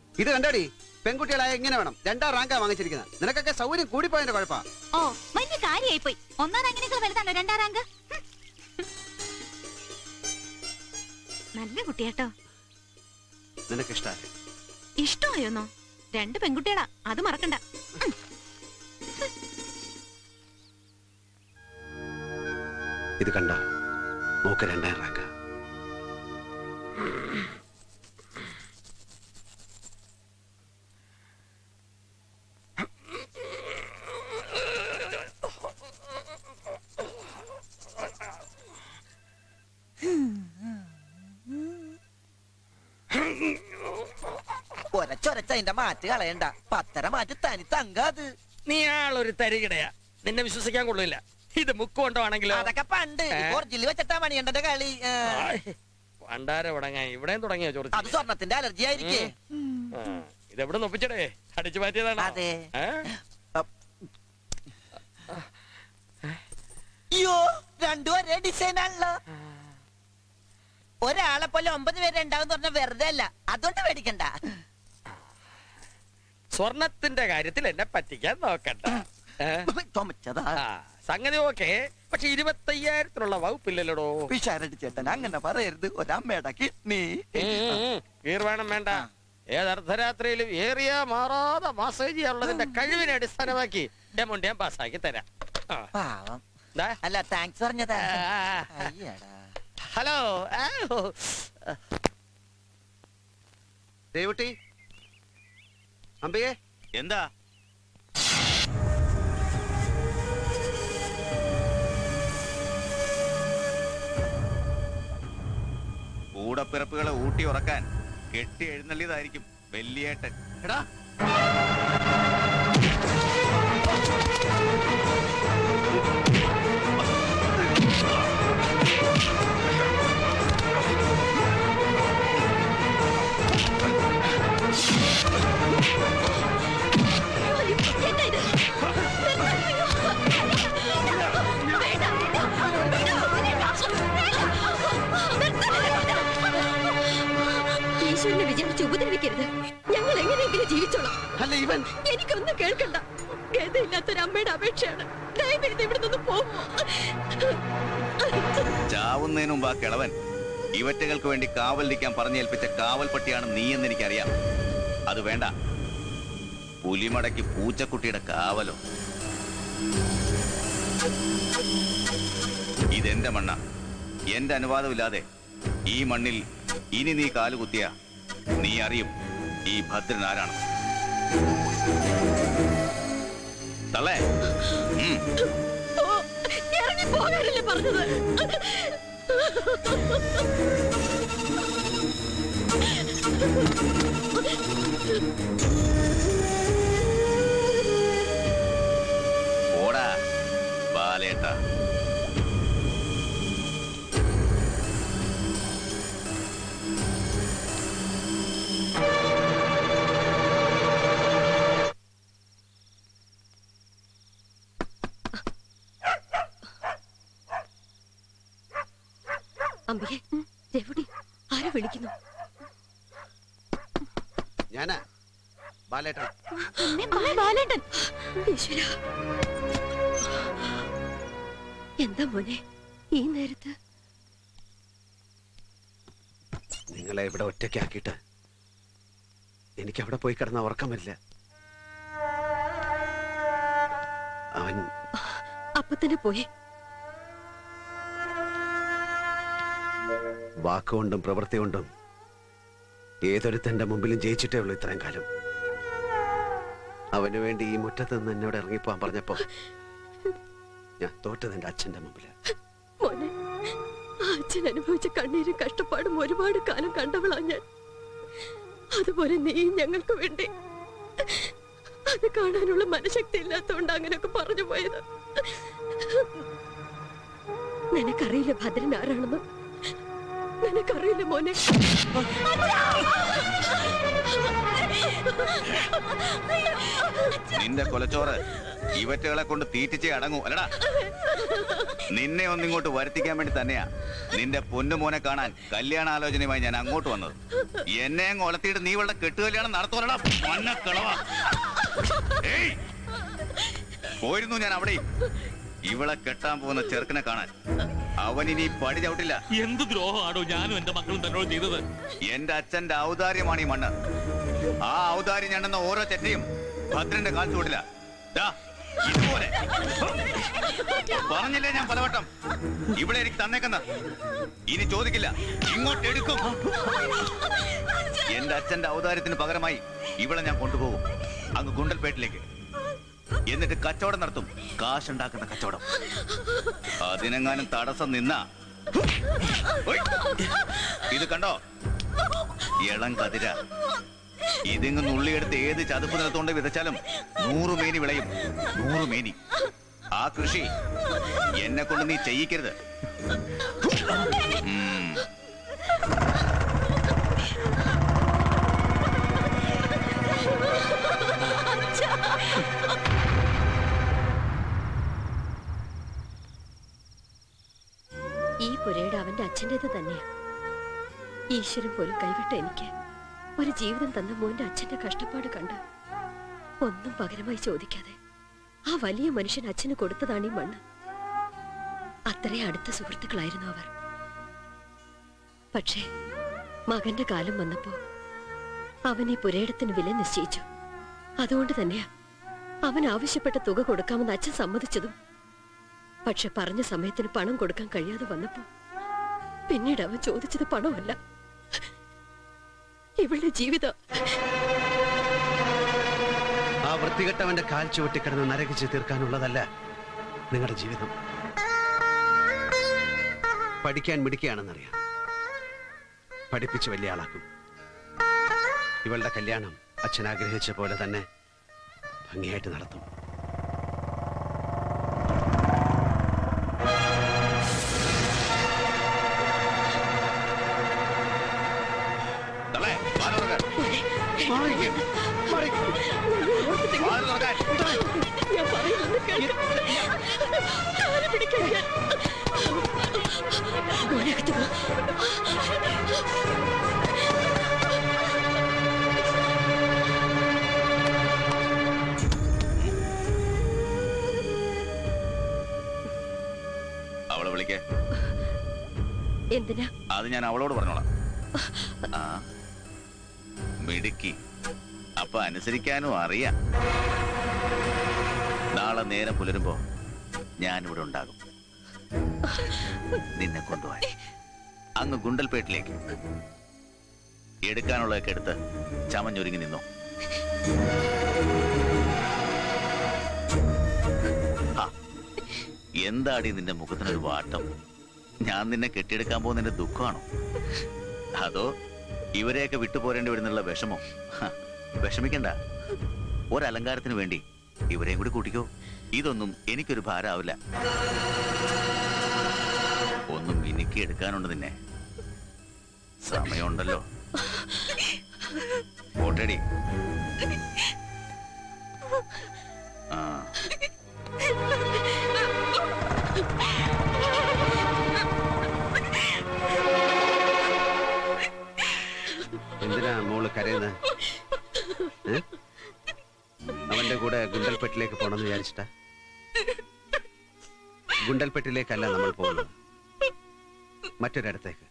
ഇത് കണ്ടോടി പെൺകുട്ടികളായ എങ്ങനെ വേണം രണ്ടാം റാങ്കാ വാങ്ങിച്ചിരിക്കുന്നത് നിനക്കൊക്കെ സൗകര്യം കൂടിപ്പോയതിന്റെ കുഴപ്പാ ഓ വലിയ കാര്യമായി പോയി ഒന്നാം റാങ്കിനേക്കാൾ വലുതാണോ രണ്ടാം റാങ്ക് ഹും. നല്ല കുട്ടിയാട്ടോ നിനക്ക് ഇഷ്ടമല്ല ഇഷ്ടമായോന്നോ രണ്ട് പെൺകുട്ടികളാ അത് മറക്കണ്ട ഉം. ഇത് കണ്ടോ മോക്ക് രണ്ടാം റാങ്ക ഒരച്ചൊരച്ച അതിന്റെ മാറ്റ് കളയണ്ട പത്തര മാറ്റ് തനി തങ്കാത് നീ ആളൊരു തരികിടയാ നിന്നെ വിശ്വസിക്കാൻ കൊള്ളില്ല ഇത് മുക്കുകൊണ്ടോ അതൊക്കെ പണ്ട് ഏ? ഒറിജിനൽ വെച്ചിട്ടാ മണിയണ്ടന്റെ കളി ഏ. പണ്ടാര തുടങ്ങാൻ ഇവിടെയും തുടങ്ങിയോ അത് ചോദിച്ചു സ്വർണത്തിന്റെ അലർജി ആയിരിക്കേ ഇതെവിടെ ഒപ്പിച്ചടേ അടിച്ചു മാറ്റിയതാണ് അതെ അയ്യോ രണ്ടും ഒരേ ഡിസൈൻ ആണല്ലോ ഒരാളെ പോലെ ഒമ്പത് പേര് ഉണ്ടാവും പറഞ്ഞ വെറുതെ അല്ല അതുകൊണ്ട് പേടിക്കണ്ട സ്വർണത്തിന്റെ കാര്യത്തിൽ എന്നെ പറ്റിക്കാൻ നോക്കണ്ട ഏ? ചുമച്ചതാ ആ, സംഗതി ഓക്കെ പക്ഷെ ഇരുപത്തയ്യായിരത്തിനുള്ള വകുപ്പില്ലല്ലോടോ പിഷാരടിച്ചേട്ടൻ അങ്ങനെ പറയരുത് ഒരമ്മയുടെ കിഡ്നി വേണം വേണ്ട ഏത് അർദ്ധരാത്രിയിലും ഏറിയ മാറാതെ മാസേജ് ചെയ്യാനുള്ളതിന്റെ കഴിവിനെ അടിസ്ഥാനമാക്കി എമൗണ്ട് ഞാൻ പാസ്സാക്കി തരാം ആ. പാവം ദാ. അല്ല താങ്ക്സ് പറഞ്ഞതാ ആ. അയ്യടാ ഹലോ ആ, ഓ. ദേവുട്ടി അമ്പയെ എന്താ കൂടപ്പിറപ്പുകളെ ഊട്ടി ഉറക്കാൻ കെട്ടി എഴുന്നള്ളിയതായിരിക്കും വെല്ലിയേട്ടൻ എടാ എന്താ ഇത്? വേണ്ട, ഈശ്വരനെ വിചാരിച്ച് ഉപദ്രവിക്കരുത് ഞങ്ങൾ എങ്ങനെയെങ്കിലും ജീവിച്ചോളാം അല്ല ഇവൻ എനിക്കൊന്നും കേൾക്കണ്ട ഗതയില്ലാത്തൊരു അമ്മയുടെ അപേക്ഷയാണ് ദയവേത് ഇവിടെ നിന്ന് പോകുമോ ചാവുന്നതിന് മുമ്പ് ആ കിളവൻ ഇവറ്റകൾക്ക് വേണ്ടി കാവൽ നിൽക്കാൻ പറഞ്ഞേൽപ്പിച്ച കാവൽ പട്ടിയാണ് നീ എന്ന് എനിക്കറിയാം അത് വേണ്ട പുലിമടക്കി പൂച്ചക്കുട്ടിയുടെ കാവലോ ഇതെന്റെ മണ്ണ എന്റെ അനുവാദമില്ലാതെ ഈ മണ്ണിൽ ഇനി നീ കാലുകുത്തിയ നീ അറിയും ഈ ഭദ്രൻ ആരാണ് തള്ളേ ഉം ഓ, ഇറങ്ങി പോകാനല്ലേ പറഞ്ഞത് ഓടാ ബാലേട്ട അമ്പികെ രവിടി ആരെ വിളിക്കുന്നു ഞാനാ ബാലേട്ടൻ ബാലേട്ടൻ ഈശ്വര എന്താ മോനെ ഈ നേരത്ത് നിങ്ങളെ ഇവിടെ ഒറ്റയ്ക്കാക്കിയിട്ട് എനിക്ക് അവിടെ പോയി കിടന്ന ഉറക്കം വരില്ല അവൻ അപ്പൊ തന്നെ പോയി വാക്കുകൊണ്ടും പ്രവൃത്തി കൊണ്ടും ഏതൊരുത്തന്റെ മുമ്പിലും ജയിച്ചിട്ടേ ഉള്ളൂ ഇത്രയും കാലം അവന് വേണ്ടി ഈ മുറ്റത്ത് നിന്ന് എന്നോട് ഇറങ്ങിപ്പോവാൻ പറഞ്ഞപ്പോ ഞാൻ തോറ്റത് എന്റെ അച്ഛന്റെ മുമ്പില് മോനെ ആ അച്ഛൻ അനുഭവിച്ച കണ്ണീരും കഷ്ടപ്പാടും ഒരുപാട് കാലം കണ്ടവളാ ഞാൻ അതുപോലെ നീ ഞങ്ങൾക്ക് വേണ്ടി അത് കാണാനുള്ള മനഃശക്തി ഇല്ലാത്തോണ്ട് അങ്ങനെയൊക്കെ പറഞ്ഞു പോയത് നിനക്കറിയില്ല ഭദ്രൻ ആരാണെന്ന് നിനക്കറിയില്ല മോനെ നിന്റെ കൊലച്ചോറ് ഇവറ്റകളെ കൊണ്ട് തീറ്റിച്ചേ അടങ്ങൂ അല്ലടാ നിന്നെ ഒന്നിങ്ങോട്ട് വരുത്തിക്കാൻ വേണ്ടി തന്നെയാ നിന്റെ പൊന്നുമോനെ കാണാൻ കല്യാണാലോചനയുമായി ഞാൻ അങ്ങോട്ട് വന്നത് എന്നെ അങ്ങ് ഒലത്തിയിട്ട് നീ ഇവളുടെ കെട്ടുകല്യാണം നടത്തുവല്ലടാ മണ്ണക്കളവാ ഏയ് പോയിരുന്നു ഞാൻ അവിടെ ഇവളെ കെട്ടാൻ പോകുന്ന ചെറുക്കനെ കാണാൻ അവൻ ഇനി പടി ചവിട്ടില്ല എന്ത് ദ്രോഹമാണോ ഞാനും എന്റെ മക്കളും തന്നോട് ചെയ്തത് എന്റെ അച്ഛന്റെ ഔദാര്യമാണ് ഈ മണ്ണ് ആ ഔദാര്യം ഞണ്ടെന്ന ഓരോ ചെറ്റയും ഭദ്രന്റെ കാൽ ചൂടില്ല ദാ, ഇതുപോലെ പറഞ്ഞില്ലേ ഞാൻ പലവട്ടം ഇവിടെ എനിക്ക് തന്നേക്കുന്ന ഇനി ചോദിക്കില്ല ഇങ്ങോട്ട് എടുക്കും എന്റെ അച്ഛന്റെ ഔദാര്യത്തിന് പകരമായി ഇവിടെ ഞാൻ കൊണ്ടുപോകും അങ്ങ് ഗുണ്ടൽപേട്ടിലേക്ക് എന്നിട്ട് കച്ചവടം നടത്തും കാശുണ്ടാക്കുന്ന കച്ചവടം അതിനെങ്ങാനും തടസ്സം നിന്ന ഇത് കണ്ടോ ഇളം കതിര ഇതിങ്ങ് നുള്ളിയെടുത്ത് ഏത് ചതുപ്പ് നിലത്തോണ്ട് വിതച്ചാലും നൂറ് മേനി വിളയും നൂറ് മേനി ആ കൃഷി എന്നെ കൊണ്ട് നീ ചെയ്യിക്കരുത് ഉം. ഈ പുരയുടെ അവന്റെ അച്ഛൻ്റെത് തന്നെയാ ഈശ്വരൻ പോലും കൈവിട്ട എനിക്ക് ഒരു ജീവിതം തന്ന മോന്റെ അച്ഛന്റെ കഷ്ടപ്പാട് കണ്ട് ഒന്നും പകരമായി ചോദിക്കാതെ ആ വലിയ മനുഷ്യൻ അച്ഛന് കൊടുത്തതാണ് ഈ മണ്ണ് അത്രയും അടുത്ത സുഹൃത്തുക്കളായിരുന്നു അവർ പക്ഷേ മകന്റെ കാലം വന്നപ്പോ അവൻ ഈ പുരയിടത്തിന് വില നിശ്ചയിച്ചു അതുകൊണ്ട് തന്നെയാ അവൻ ആവശ്യപ്പെട്ട തുക കൊടുക്കാമെന്ന് അച്ഛൻ സമ്മതിച്ചതും പക്ഷെ പറഞ്ഞ സമയത്തിന് പണം കൊടുക്കാൻ കഴിയാതെ വന്നപ്പോ പിന്നീട് അവൻ ചോദിച്ചത് പണമല്ല ഇവളുടെ ജീവിതം ആ വൃത്തികെട്ടവന്റെ കാൽ ചുവട്ടിക്കിടന്ന് നരകിച്ച് തീർക്കാനുള്ളതല്ല നിങ്ങളുടെ ജീവിതം പഠിക്കാൻ മിടിക്കുകയാണെന്നറിയാം പഠിപ്പിച്ച് വലിയ ആളാക്കും ഇവളുടെ കല്യാണം അച്ഛൻ ആഗ്രഹിച്ച പോലെ തന്നെ ഭംഗിയായിട്ട് നടത്തും തള്ളേ, വാല് തുറക്ക്. വാല് തുറക്കാൻ. ഞാൻ പറയുന്നത് കേൾക്ക്. കാല് പിടിക്കാൻ ഞാൻ. മോനകത്ത് പോ. അവളെ വിളിക്കേ എന്തിനാ അത് ഞാൻ അവളോട് പറഞ്ഞോളാം ആ മിടുക്കി അപ്പൊ അനുസരിക്കാനും അറിയാം നാളെ നേരം പുലരുമ്പോ ഞാനിവിടെ ഉണ്ടാകും നിന്നെ കൊണ്ടുപോയി അങ്ങ് ഗുണ്ടൽപേട്ടിലേക്ക് എടുക്കാനുള്ളതൊക്കെ എടുത്ത് ചമഞ്ഞൊരുങ്ങി നിന്നു ആ, എന്താടി നിന്റെ മുഖത്തിനൊരു വാട്ടം ഞാൻ നിന്നെ കെട്ടിയെടുക്കാൻ പോകുന്നതിന്റെ ദുഃഖമാണോ അതോ ഇവരെയൊക്കെ വിട്ടുപോരേണ്ടി വരുന്നുള്ള വിഷമോ ഹ, വിഷമിക്കണ്ട ഒരലങ്കാരത്തിന് വേണ്ടി ഇവരെയും കൂടി കൂട്ടിക്കോ ഇതൊന്നും എനിക്കൊരു ഭാരമാവില്ല ഒന്നും മിനുക്കി എടുക്കാനുണ്ട് നിന്നെ സമയമുണ്ടല്ലോ പോട്ടേടി ആ എന്തിനാ മോള് കരയുന്നത് ഏ? അവന്റെ കൂടെ ഗുണ്ടൽപ്പെട്ടിലേക്ക് പോണെന്ന് വിചാരിച്ചിട്ടാ ഗുണ്ടൽപ്പെട്ടിലേക്കല്ല നമ്മൾ പോകുന്നത് മറ്റൊരിടത്തേക്ക്